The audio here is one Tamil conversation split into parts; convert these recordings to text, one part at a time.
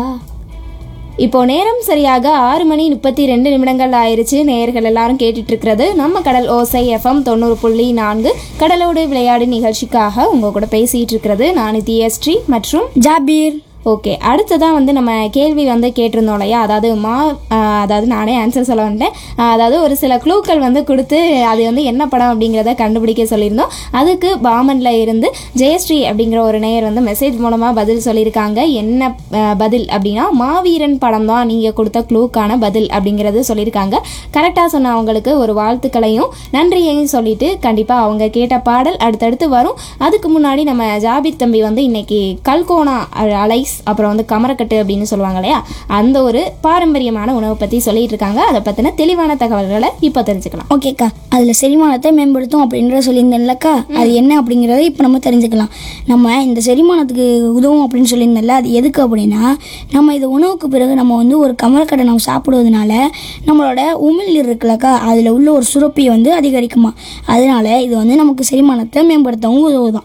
தெரியுதா இப்போ நேரம் சரியாக ஆறு மணி முப்பத்தி ரெண்டு நிமிடங்கள் ஆயிருச்சு நேயர்கள் எல்லாரும் கேட்டுட்டு இருக்கிறது நம்ம கடல் ஓசை எஃப்எம் தொண்ணூறு புள்ளி நான்கு கடலோடு விளையாடு நிகழ்ச்சிக்காக உங்க கூட பேசிட்டு இருக்கிறது நான் தியஸ்ரீ மற்றும் ஜாபீர் ஓகே அடுத்ததான் வந்து நம்ம கேள்வி வந்து கேட்டிருந்தோம் இல்லையா அதாவது மா ஆஹ் அதாவது நானே ஆன்சர் சொல்ல வந்துட்டேன் ஆஹ் அதாவது ஒரு சில க்ளூக்கள் வந்து கொடுத்து அது வந்து என்ன படம் அப்படிங்கிறத கண்டுபிடிக்க சொல்லியிருந்தோம் அதுக்கு பாமன்ல இருந்து ஜெயஸ்ரீ அப்படிங்கிற ஒரு நேயர் வந்து மெசேஜ் மூலமாக பதில் சொல்லியிருக்காங்க என்ன ஆஹ் பதில் அப்படின்னா மாவீரன் படம் தான் நீங்கள் கொடுத்த க்ளூக்கான பதில் அப்படிங்கிறது சொல்லியிருக்காங்க கரெக்டாக சொன்ன அவங்களுக்கு ஒரு வாழ்த்துக்களையும் நன்றியையும் சொல்லிட்டு கண்டிப்பாக அவங்க கேட்ட பாடல் அடுத்தடுத்து வரும் அதுக்கு முன்னாடி நம்ம ஜாபித் தம்பி வந்து இன்னைக்கு கல்கோனா அ- அலைஸ் அப்புறம் வந்து கமரக்கட்டு அப்படின்னு சொல்லுவாங்க இல்லையா அந்த ஒரு பாரம்பரியமான உணவை பற்றி சொல்லிட்டு இருக்காங்க அதை பற்றின தெளிவான தகவல்களை இப்போ தெரிஞ்சுக்கலாம் ஓகேக்கா அதில் செரிமானத்தை மேம்படுத்தும் அப்படின்ற சொல்லியிருந்தேன்லக்கா அது என்ன அப்படிங்கிறத இப்போ நம்ம தெரிஞ்சுக்கலாம் நம்ம இந்த செரிமானத்துக்கு உதவும் அப்படின்னு சொல்லியிருந்தேன்ல அது எதுக்கு அப்படின்னா நம்ம இது உணவுக்கு பிறகு நம்ம வந்து ஒரு கமலக்கடை நம்ம சாப்பிடுவதனால நம்மளோட உமிழ்நீர் இருக்குல்லக்கா அதில் உள்ள ஒரு சுரப்பியை வந்து அதிகரிக்குமா அதனால இது வந்து நமக்கு செரிமானத்தை மேம்படுத்தவும் உதவுதான்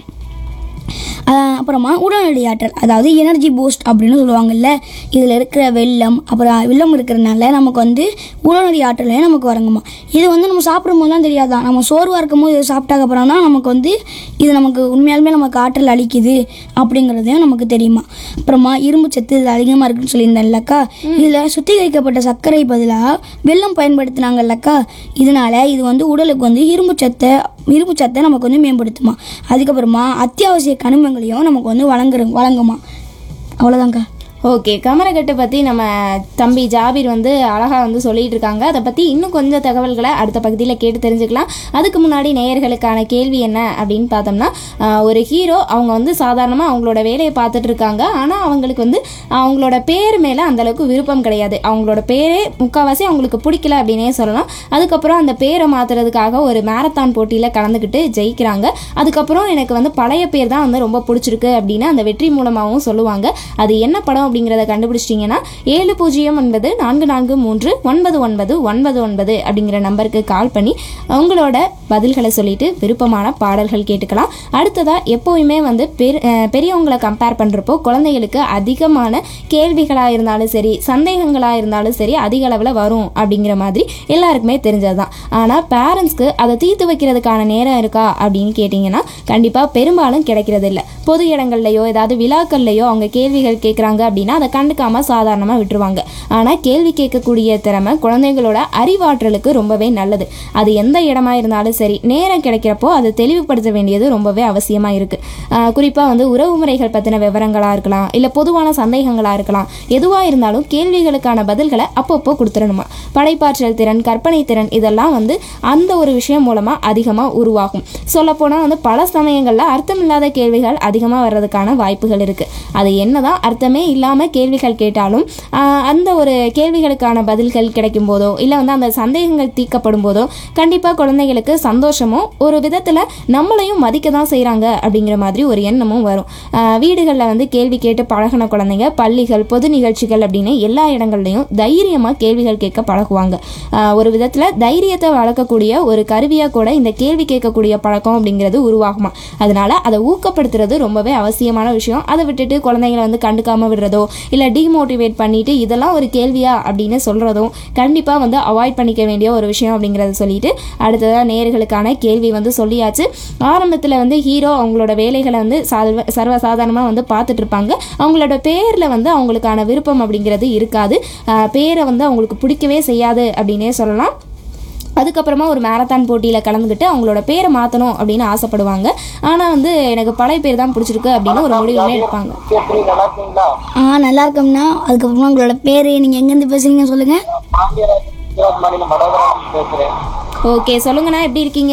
ஆஹ் அப்புறமா உடனடி ஆற்றல் அதாவது எனர்ஜி பூஸ்ட் அப்படின்னு சொல்லுவாங்கல்ல இதில் இருக்கிற வெள்ளம் அப்புறம் வெள்ளம் இருக்கிறனால நமக்கு வந்து உடனடி ஆற்றலே நமக்கு வரங்குமா இது வந்து நம்ம சாப்பிடும்போது தான் தெரியாதான் நம்ம சோர்வாக இருக்கும் போது இதை சாப்பிட்டாக்க அப்புறம் தான் நமக்கு வந்து இது நமக்கு உண்மையாலுமே நமக்கு ஆற்றல் அளிக்குது அப்படிங்கிறதையும் நமக்கு தெரியுமா அப்புறமா இரும்பு சத்து இது அதிகமாக இருக்குன்னு சொல்லியிருந்தேன்லக்கா இதில் சுத்திகரிக்கப்பட்ட சர்க்கரை பதிலாக வெள்ளம் பயன்படுத்தினாங்கல்லக்கா இதனால இது வந்து உடலுக்கு வந்து இரும்பு சத்தை இரும்பு சத்தை நமக்கு வந்து மேம்படுத்துமா அதுக்கப்புறமா அத்தியாவசிய கனிமங்களையும் நமக்கு வந்து வழங்குற வழங்குமா அவ்வளோதாங்க்கா ஓகே கமரக்கட்டை பற்றி நம்ம தம்பி ஜாபீர் வந்து அழகாக வந்து சொல்லிட்டு இருக்காங்க அதை பற்றி இன்னும் கொஞ்சம் தகவல்களை அடுத்த பகுதியில் கேட்டு தெரிஞ்சுக்கலாம் அதுக்கு முன்னாடி நேயர்களுக்கான கேள்வி என்ன அப்படின்னு பார்த்தோம்னா ஆஹ், ஒரு ஹீரோ அவங்க வந்து சாதாரணமாக அவங்களோட வேலையை பார்த்துட்டு இருக்காங்க ஆனால் அவங்களுக்கு வந்து அவங்களோட பேர் மேலே அந்தளவுக்கு விருப்பம் கிடையாது அவங்களோட பேரே முக்கால்வாசி அவங்களுக்கு பிடிக்கல அப்படின்னே சொல்லலாம் அதுக்கப்புறம் அந்த பேரை மாற்றுறதுக்காக ஒரு மேரத்தான் போட்டியில் கலந்துக்கிட்டு ஜெயிக்கிறாங்க அதுக்கப்புறம் எனக்கு வந்து பழைய பேர் தான் வந்து ரொம்ப பிடிச்சிருக்கு அப்படின்னு அந்த வெற்றி மூலமாகவும் சொல்லுவாங்க அது என்ன படம் அப்படிங்கிறத கண்டுபிடிச்சிட்டிங்கன்னா ஏழு பூஜ்ஜியம் ஒன்பது நான்கு நான்கு மூன்று ஒன்பது ஒன்பது ஒன்பது ஒன்பது அப்படிங்கிற நம்பருக்கு கால் பண்ணி உங்களோட பதில்களை சொல்லிட்டு விருப்பமான பாடல்கள் கேட்டுக்கலாம் அடுத்ததா எப்போவுமே வந்து பெரு அஹ் பெரியவங்களை கம்பேர் பண்ணுறப்போ குழந்தைகளுக்கு அதிகமான கேள்விகளாக இருந்தாலும் சரி சந்தேகங்களாக இருந்தாலும் சரி அதிக அளவில் வரும் அப்படிங்கிற மாதிரி எல்லாருக்குமே தெரிஞ்சது தான் ஆனால் பேரண்ட்ஸ்க்கு அதை தீர்த்து வைக்கிறதுக்கான நேரம் இருக்கா அப்படின்னு கேட்டிங்கன்னா கண்டிப்பாக பெரும்பாலும் கிடைக்கிறது இல்லை பொது இடங்கள்லையோ ஏதாவது விழாக்கள்லையோ அவங்க கேள்விகள் கேட்குறாங்க அப்படின்னா அதை கண்டுக்காம சாதாரணமாக விட்டுருவாங்க ஆனால் கேள்வி கேட்கக்கூடிய திறமை குழந்தைங்களோட அறிவாற்றலுக்கு ரொம்பவே நல்லது அது எந்த இடமா இருந்தாலும் சரி நேரம் கிடைக்கிறப்போ அதை தெளிவுபடுத்த வேண்டியது ரொம்பவே அவசியமாக இருக்குது குறிப்பாக வந்து உறவு முறைகள் பற்றின விவரங்களாக இருக்கலாம் இல்லை பொதுவான சந்தேகங்களாக இருக்கலாம் எதுவாக இருந்தாலும் கேள்விகளுக்கான பதில்களை அப்பப்போ கொடுத்துடணுமா படைப்பாற்றல் திறன் கற்பனை திறன் இதெல்லாம் வந்து அந்த ஒரு விஷயம் மூலமாக அதிகமாக உருவாகும் சொல்லப்போனால் வந்து பல சமயங்களில் அர்த்தமில்லாத கேள்விகள் அதிகமாக வர்றதுக்கான வாய்ப்புகள் இருக்குது அது என்னதான் அர்த்தமே இல்லாமல் கேள்விகள் கேட்டாலும் ஆஹ், அந்த ஒரு கேள்விகளுக்கான பதில்கள் கிடைக்கும் போதோ இல்லை வந்து அந்த சந்தேகங்கள் தீர்க்கப்படும் போதோ கண்டிப்பாக குழந்தைகளுக்கு சந்தோஷமும் ஒரு விதத்தில் நம்மளையும் மதிக்க தான் செய்கிறாங்க அப்படிங்கிற மாதிரி ஒரு எண்ணமும் வரும் வீடுகளில் வந்து கேள்வி கேட்டு பழகின குழந்தைங்க பள்ளிகள் பொது நிகழ்ச்சிகள் அப்படின்னு எல்லா இடங்கள்லையும் தைரியமாக கேள்விகள் கேட்க பழகுவாங்க ஆஹ், ஒரு விதத்தில் தைரியத்தை வளர்க்கக்கூடிய ஒரு கருவியாக கூட இந்த கேள்வி கேட்கக்கூடிய பழக்கம் அப்படிங்கிறது உருவாகுமா அதனால அதை ஊக்கப்படுத்துறது ரொம்பவே அவசியமான விஷயம் அதை விட்டுட்டு குழந்தைங்களை வந்து கண்டுக்காம விடுறதோ இல்லை டிமோட்டிவேட் பண்ணிட்டு இதெல்லாம் ஒரு கேள்வியா அப்படின்னு சொல்றதும் கண்டிப்பாக வந்து அவாய்ட் பண்ணிக்க வேண்டிய ஒரு விஷயம் அப்படிங்கிறத சொல்லிட்டு அடுத்ததாக நேர்களுக்கான கேள்வி வந்து சொல்லியாச்சு ஆரம்பத்தில் வந்து ஹீரோ அவங்களோட வேலைகளை வந்து சர்வ சர்வசாதாரணமாக வந்து பார்த்துட்டு இருப்பாங்க அவங்களோட பேரில் வந்து அவங்களுக்கான விருப்பம் அப்படிங்கிறது இருக்காது ஆஹ் பேரை வந்து அவங்களுக்கு பிடிக்கவே செய்யாது அப்படின்னே சொல்லலாம் அதுக்கப்புறமா ஒரு மேரத்தான் போட்டியில் கலந்துக்கிட்டு அவங்களோட பேரை மாற்றணும் அப்படின்னு ஆசைப்படுவாங்க ஆனால் வந்து எனக்கு பழைய பேர் தான் பிடிச்சிருக்கு அப்படின்னு ஒரு முடிவுமே எடுப்பாங்க எப்படி நல்லா இருக்கீங்களா ஆ நல்லா இருக்கோம்னா அதுக்கப்புறமா உங்களோட பேர் நீங்கள் எங்கேருந்து பேசுகிறீங்க சொல்லுங்கள் பாண்டியராஜ் குஜராத் மாநிலம் வடோதரா பேசுறேன் ஓகே சொல்லுங்கண்ணா எப்படி இருக்கீங்க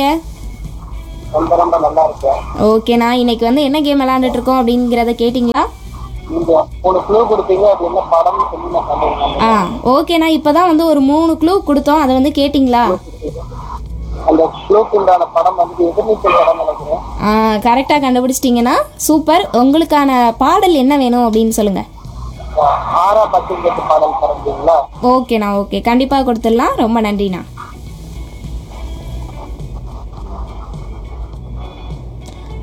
ரொம்ப ரொம்ப நல்லா இருக்கேன் ஓகேண்ணா இன்னைக்கு வந்து என்ன கேம் விளாண்டுட்டு இருக்கோம் அப்படிங்கிறத கேட்டிங்களா நீங்க ஒரு க்ளூ கொடுத்தீங்க அது என்ன படம்னு சொல்லி நான் சொல்லுவேன் ஆ ஓகேண்ணா இப்போ தான் வந்து ஒரு மூணு க்ளூ கொடுத்தோம் அதை வந்து கேட்டிங்களா அந்த க்ளூக்கு உண்டான படம் வந்து எதிர்நீச்சல் படம் நினைக்கிறேன் ஆ கரெக்டாக கண்டுபிடிச்சிட்டிங்கன்னா சூப்பர் உங்களுக்கான பாடல் என்ன வேணும் அப்படின்னு சொல்லுங்கள் ஆறா பத்து பாடல் பறந்தீங்களா ஓகேண்ணா ஓகே கண்டிப்பாக கொடுத்துடலாம் ரொம்ப நன்றிண்ணா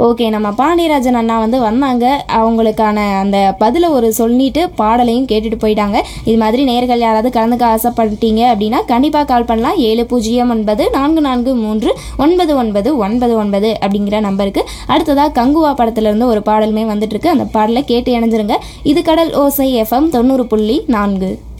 ஓகே நம்ம பாண்டியராஜன் அண்ணா வந்து வந்தாங்க அவங்களுக்கான அந்த பதிலை ஒரு சொல்லிட்டு பாடலையும் கேட்டுட்டு போயிட்டாங்க இது மாதிரி நேர்கள் யாராவது கலந்துக்க ஆசைப்பட்டீங்க அப்படின்னா கண்டிப்பாக கால் பண்ணலாம் ஏழு பூஜ்ஜியம் ஒன்பது நான்கு நான்கு மூன்று ஒன்பது ஒன்பது ஒன்பது ஒன்பது அப்படிங்கிற நம்பருக்கு அடுத்ததாக கங்குவா படத்துலேருந்து ஒரு பாடலுமே வந்துட்டு இருக்கு அந்த பாடலை கேட்டு இணைஞ்சிருங்க இது கடல் ஓசை எஃப்எம் தொண்ணூறு புள்ளி நான்கு